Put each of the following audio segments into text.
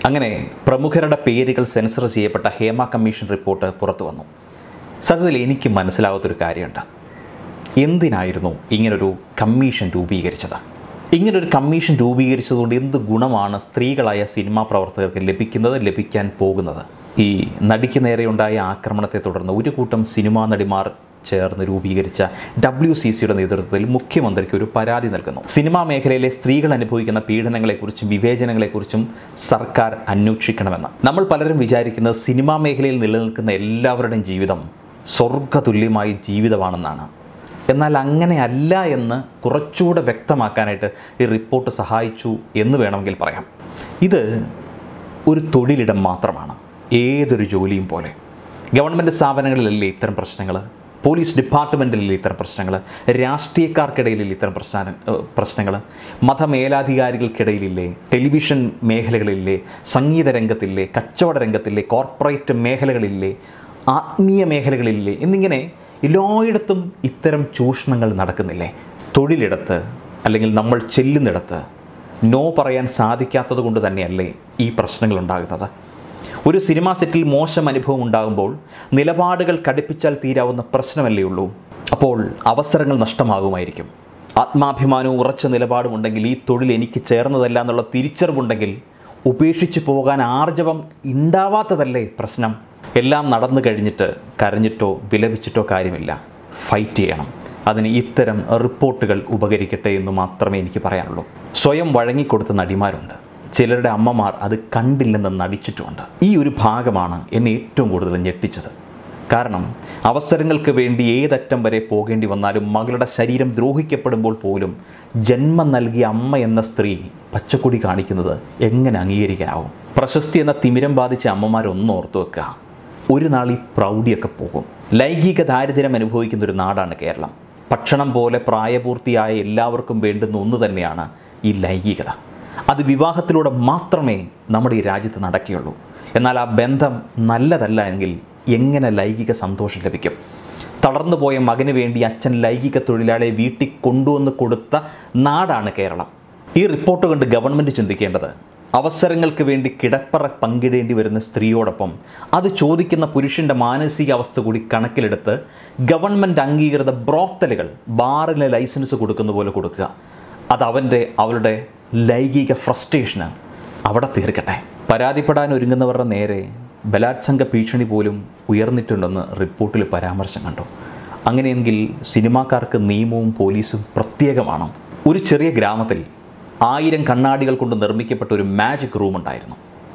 അങ്ങനെ പ്രമുഖരുടെ പേരുകൾ സെൻസർ ചെയ്യപ്പെട്ട ഹേമ കമ്മീഷൻ റിപ്പോർട്ട് പുറത്തു വന്നു സത്യത്തിൽ എനിക്ക് മനസ്സിലാവാത്തൊരു കാര്യമുണ്ട് എന്തിനായിരുന്നു ഇങ്ങനൊരു കമ്മീഷൻ രൂപീകരിച്ചത് ഇങ്ങനൊരു കമ്മീഷൻ രൂപീകരിച്ചതുകൊണ്ട് എന്ത് ഗുണമാണ് സ്ത്രീകളായ സിനിമാ പ്രവർത്തകർക്ക് ലഭിക്കുന്നത് ലഭിക്കാൻ പോകുന്നത് ഈ നടിക്ക് നേരെയുണ്ടായ ആക്രമണത്തെ തുടർന്ന് ഒരു കൂട്ടം സിനിമാ നടിമാർ ചേർന്ന് രൂപീകരിച്ച ഡബ്ല്യു സി സിയുടെ നേതൃത്വത്തിൽ മുഖ്യമന്ത്രിക്ക് ഒരു പരാതി നൽകുന്നു സിനിമാ മേഖലയിലെ സ്ത്രീകൾ അനുഭവിക്കുന്ന പീഡനങ്ങളെക്കുറിച്ചും വിവേചനങ്ങളെക്കുറിച്ചും സർക്കാർ അന്വേഷിക്കണമെന്ന് നമ്മൾ പലരും വിചാരിക്കുന്നത് സിനിമാ മേഖലയിൽ നിലനിൽക്കുന്ന എല്ലാവരുടെയും ജീവിതം സ്വർഗതുല്യമായ ജീവിതമാണെന്നാണ് എന്നാൽ അങ്ങനെയല്ല എന്ന് കുറച്ചുകൂടെ വ്യക്തമാക്കാനായിട്ട് ഈ റിപ്പോർട്ട് സഹായിച്ചു എന്ന് വേണമെങ്കിൽ പറയാം ഇത് ഒരു തൊഴിലിടം മാത്രമാണ് ഏതൊരു ജോലിയും പോലെ ഗവൺമെൻറ് സ്ഥാപനങ്ങളിലല്ലേ ഇത്തരം പ്രശ്നങ്ങൾ പോലീസ് ഡിപ്പാർട്ട്മെൻറ്റിലല്ലേ ഇത്തരം പ്രശ്നങ്ങൾ രാഷ്ട്രീയക്കാർക്കിടയിലില്ലേ ഇത്തരം പ്രശ്ന പ്രശ്നങ്ങൾ മതമേലാധികാരികൾക്കിടയിലില്ലേ ടെലിവിഷൻ മേഖലകളില്ലേ സംഗീത രംഗത്തില്ലേ കച്ചവട രംഗത്തില്ലേ കോർപ്പറേറ്റ് മേഖലകളില്ലേ ആത്മീയ മേഖലകളില്ലേ എന്നിങ്ങനെ എല്ലായിടത്തും ഇത്തരം ചൂഷണങ്ങൾ നടക്കുന്നില്ലേ തൊഴിലിടത്ത് അല്ലെങ്കിൽ നമ്മൾ ചെല്ലുന്നിടത്ത് നോ പറയാൻ സാധിക്കാത്തത് കൊണ്ട് തന്നെയല്ലേ ഈ പ്രശ്നങ്ങൾ ഉണ്ടാകുന്നത് ഒരു സിനിമാ സെറ്റിൽ മോശം അനുഭവം ഉണ്ടാകുമ്പോൾ നിലപാടുകൾ കടുപ്പിച്ചാൽ തീരാവുന്ന പ്രശ്നമല്ലേ ഉള്ളൂ അപ്പോൾ അവസരങ്ങൾ നഷ്ടമാകുമായിരിക്കും ആത്മാഭിമാനവും ഉറച്ച നിലപാടും ഉണ്ടെങ്കിൽ ഈ തൊഴിൽ എനിക്ക് ചേർന്നതല്ല എന്നുള്ള തിരിച്ചറിവുണ്ടെങ്കിൽ ഉപേക്ഷിച്ച് പോകാൻ ആർജവം ഉണ്ടാവാത്തതല്ലേ പ്രശ്നം എല്ലാം നടന്നു കഴിഞ്ഞിട്ട് കരഞ്ഞിട്ടോ വിലപിച്ചിട്ടോ കാര്യമില്ല ഫൈറ്റ് ചെയ്യണം അതിന് ഇത്തരം റിപ്പോർട്ടുകൾ ഉപകരിക്കട്ടെ എന്ന് മാത്രമേ എനിക്ക് പറയാനുള്ളൂ സ്വയം വഴങ്ങിക്കൊടുത്ത നടിമാരുണ്ട് ചിലരുടെ അമ്മമാർ അത് കണ്ടില്ലെന്ന് നടിച്ചിട്ടുമുണ്ട് ഈ ഒരു ഭാഗമാണ് എന്നെ ഏറ്റവും കൂടുതൽ ഞെട്ടിച്ചത് കാരണം അവസരങ്ങൾക്ക് വേണ്ടി ഏതറ്റം വരെ പോകേണ്ടി വന്നാലും മകളുടെ ശരീരം ദ്രോഹിക്കപ്പെടുമ്പോൾ പോലും ജന്മം നൽകിയ അമ്മ എന്ന സ്ത്രീ പച്ചക്കൊടി കാണിക്കുന്നത് എങ്ങനെ അംഗീകരിക്കാനാവും പ്രശസ്തി എന്ന തിമിരം ബാധിച്ച അമ്മമാരൊന്നും ഓർത്തു വെക്കുക ഒരു നാൾ ഈ പ്രൗഢിയൊക്കെ പോകും ലൈംഗിക ദാരിദ്ര്യം അനുഭവിക്കുന്ന ഒരു നാടാണ് കേരളം ഭക്ഷണം പോലെ പ്രായപൂർത്തിയായ എല്ലാവർക്കും വേണ്ടുന്ന ഒന്ന് തന്നെയാണ് ഈ ലൈംഗികത അത് വിവാഹത്തിലൂടെ മാത്രമേ നമ്മുടെ ഈ രാജ്യത്ത് നടക്കുകയുള്ളൂ എന്നാൽ ആ ബന്ധം നല്ലതല്ല എങ്കിൽ എങ്ങനെ ലൈംഗിക സന്തോഷം ലഭിക്കും തളർന്നു പോയ മകന് വേണ്ടി അച്ഛൻ ലൈംഗിക തൊഴിലാളിയെ വീട്ടിൽ കൊണ്ടുവന്ന് കൊടുത്ത നാടാണ് കേരളം ഈ റിപ്പോർട്ട് കണ്ട് ഗവൺമെൻറ് ചിന്തിക്കേണ്ടത് അവസരങ്ങൾക്ക് വേണ്ടി കിടപ്പറ പങ്കിടേണ്ടി വരുന്ന സ്ത്രീയോടൊപ്പം അത് ചോദിക്കുന്ന പുരുഷൻ്റെ മാനസികാവസ്ഥ കൂടി കണക്കിലെടുത്ത് ഗവൺമെൻറ് അംഗീകൃത ബ്രോത്തലുകൾ ബാറിന് ലൈസൻസ് കൊടുക്കുന്ന പോലെ കൊടുക്കുക അത് അവൻ്റെ അവളുടെ ലൈംഗിക ഫ്രസ്ട്രേഷന് അവിടെ തീർക്കട്ടെ പരാതിപ്പെടാൻ ഒരുങ്ങുന്നവരുടെ നേരെ ബലാത്സംഗ ഭീഷണി പോലും ഉയർന്നിട്ടുണ്ടെന്ന് റിപ്പോർട്ടിൽ പരാമർശം കണ്ടു അങ്ങനെയെങ്കിൽ സിനിമാക്കാർക്ക് നിയമവും പോലീസും പ്രത്യേകമാണ് ഒരു ചെറിയ ഗ്രാമത്തിൽ ആയിരം കണ്ണാടികൾ കൊണ്ട് നിർമ്മിക്കപ്പെട്ട ഒരു മാജിക് റൂം ഉണ്ടായിരുന്നു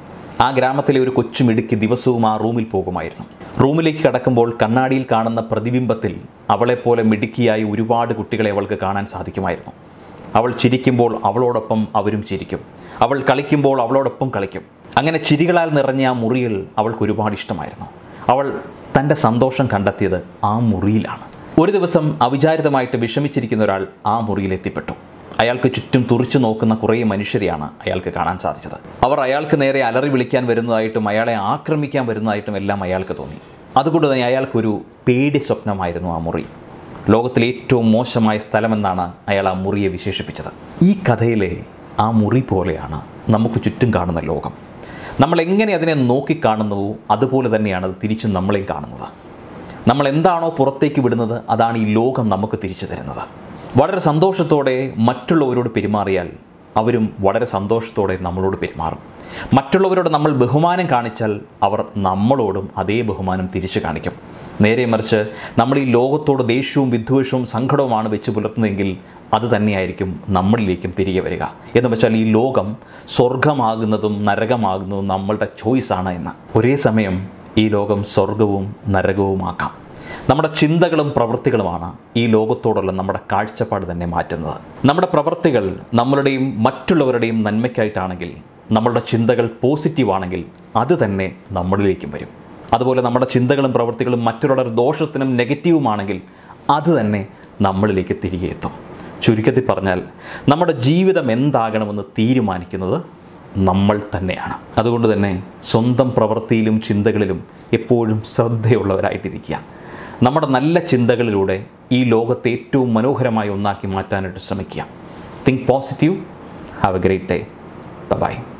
ആ ഗ്രാമത്തിലെ ഒരു കൊച്ചുമിടുക്കി ദിവസവും ആ റൂമിൽ പോകുമായിരുന്നു റൂമിലേക്ക് കടക്കുമ്പോൾ കണ്ണാടിയിൽ കാണുന്ന പ്രതിബിംബത്തിൽ അവളെപ്പോലെ മിടുക്കിയായി ഒരുപാട് കുട്ടികളെ അവൾക്ക് കാണാൻ സാധിക്കുമായിരുന്നു അവൾ ചിരിക്കുമ്പോൾ അവളോടൊപ്പം അവരും ചിരിക്കും അവൾ കളിക്കുമ്പോൾ അവളോടൊപ്പം കളിക്കും അങ്ങനെ ചിരികളാൽ നിറഞ്ഞ ആ മുറിയിൽ അവൾക്ക് ഒരുപാട് ഇഷ്ടമായിരുന്നു അവൾ തൻ്റെ സന്തോഷം കണ്ടെത്തിയത് ആ മുറിയിലാണ് ഒരു ദിവസം അവിചാരിതമായിട്ട് വിഷമിച്ചിരിക്കുന്ന ഒരാൾ ആ മുറിയിൽ എത്തിപ്പെട്ടു അയാൾക്ക് ചുറ്റും തുറിച്ചു നോക്കുന്ന കുറേ മനുഷ്യരെയാണ് അയാൾക്ക് കാണാൻ സാധിച്ചത് അവർ അയാൾക്ക് നേരെ അലറി വിളിക്കാൻ വരുന്നതായിട്ടും അയാളെ ആക്രമിക്കാൻ വരുന്നതായിട്ടും എല്ലാം അയാൾക്ക് തോന്നി അതുകൊണ്ട് തന്നെ അയാൾക്കൊരു പേടി സ്വപ്നമായിരുന്നു ആ മുറി ലോകത്തിലെ ഏറ്റവും മോശമായ സ്ഥലമെന്നാണ് അയാൾ ആ മുറിയെ വിശേഷിപ്പിച്ചത് ഈ കഥയിലെ ആ മുറി പോലെയാണ് നമുക്ക് ചുറ്റും കാണുന്ന ലോകം നമ്മൾ എങ്ങനെ അതിനെ നോക്കിക്കാണുന്നുവോ അതുപോലെ തന്നെയാണ് അത് തിരിച്ചും നമ്മളെയും കാണുന്നത് നമ്മൾ എന്താണോ പുറത്തേക്ക് വിടുന്നത് അതാണ് ഈ ലോകം നമുക്ക് തിരിച്ചു തരുന്നത് വളരെ സന്തോഷത്തോടെ മറ്റുള്ളവരോട് പെരുമാറിയാൽ അവരും വളരെ സന്തോഷത്തോടെ നമ്മളോട് പെരുമാറും മറ്റുള്ളവരോട് നമ്മൾ ബഹുമാനം കാണിച്ചാൽ അവർ നമ്മളോടും അതേ ബഹുമാനം തിരിച്ചു കാണിക്കും നേരെ മറിച്ച് നമ്മൾ ഈ ലോകത്തോട് ദേഷ്യവും വിദ്വേഷവും സങ്കടവുമാണ് വെച്ച് പുലർത്തുന്നതെങ്കിൽ അത് തന്നെയായിരിക്കും നമ്മളിലേക്കും തിരികെ വരിക എന്ന് വെച്ചാൽ ഈ ലോകം സ്വർഗമാകുന്നതും നരകമാകുന്നതും നമ്മളുടെ ചോയ്സാണ് എന്ന് ഒരേ സമയം ഈ ലോകം സ്വർഗവും നരകവുമാക്കാം നമ്മുടെ ചിന്തകളും പ്രവൃത്തികളുമാണ് ഈ ലോകത്തോടുള്ള നമ്മുടെ കാഴ്ചപ്പാട് തന്നെ മാറ്റുന്നത് നമ്മുടെ പ്രവൃത്തികൾ നമ്മളുടെയും മറ്റുള്ളവരുടെയും നന്മയ്ക്കായിട്ടാണെങ്കിൽ നമ്മളുടെ ചിന്തകൾ പോസിറ്റീവ് ആണെങ്കിൽ അത് തന്നെ നമ്മളിലേക്കും വരും അതുപോലെ നമ്മുടെ ചിന്തകളും പ്രവൃത്തികളും മറ്റുള്ളവരുടെ ദോഷത്തിനും നെഗറ്റീവുമാണെങ്കിൽ അത് തന്നെ നമ്മളിലേക്ക് തിരികെ എത്തും ചുരുക്കത്തിൽ പറഞ്ഞാൽ നമ്മുടെ ജീവിതം എന്താകണമെന്ന് തീരുമാനിക്കുന്നത് നമ്മൾ തന്നെയാണ് അതുകൊണ്ട് തന്നെ സ്വന്തം പ്രവൃത്തിയിലും ചിന്തകളിലും എപ്പോഴും ശ്രദ്ധയുള്ളവരായിട്ടിരിക്കുക നമ്മുടെ നല്ല ചിന്തകളിലൂടെ ഈ ലോകത്തെ ഏറ്റവും മനോഹരമായ ഒന്നാക്കി മാറ്റാനായിട്ട് ശ്രമിക്കുക think positive have a great day by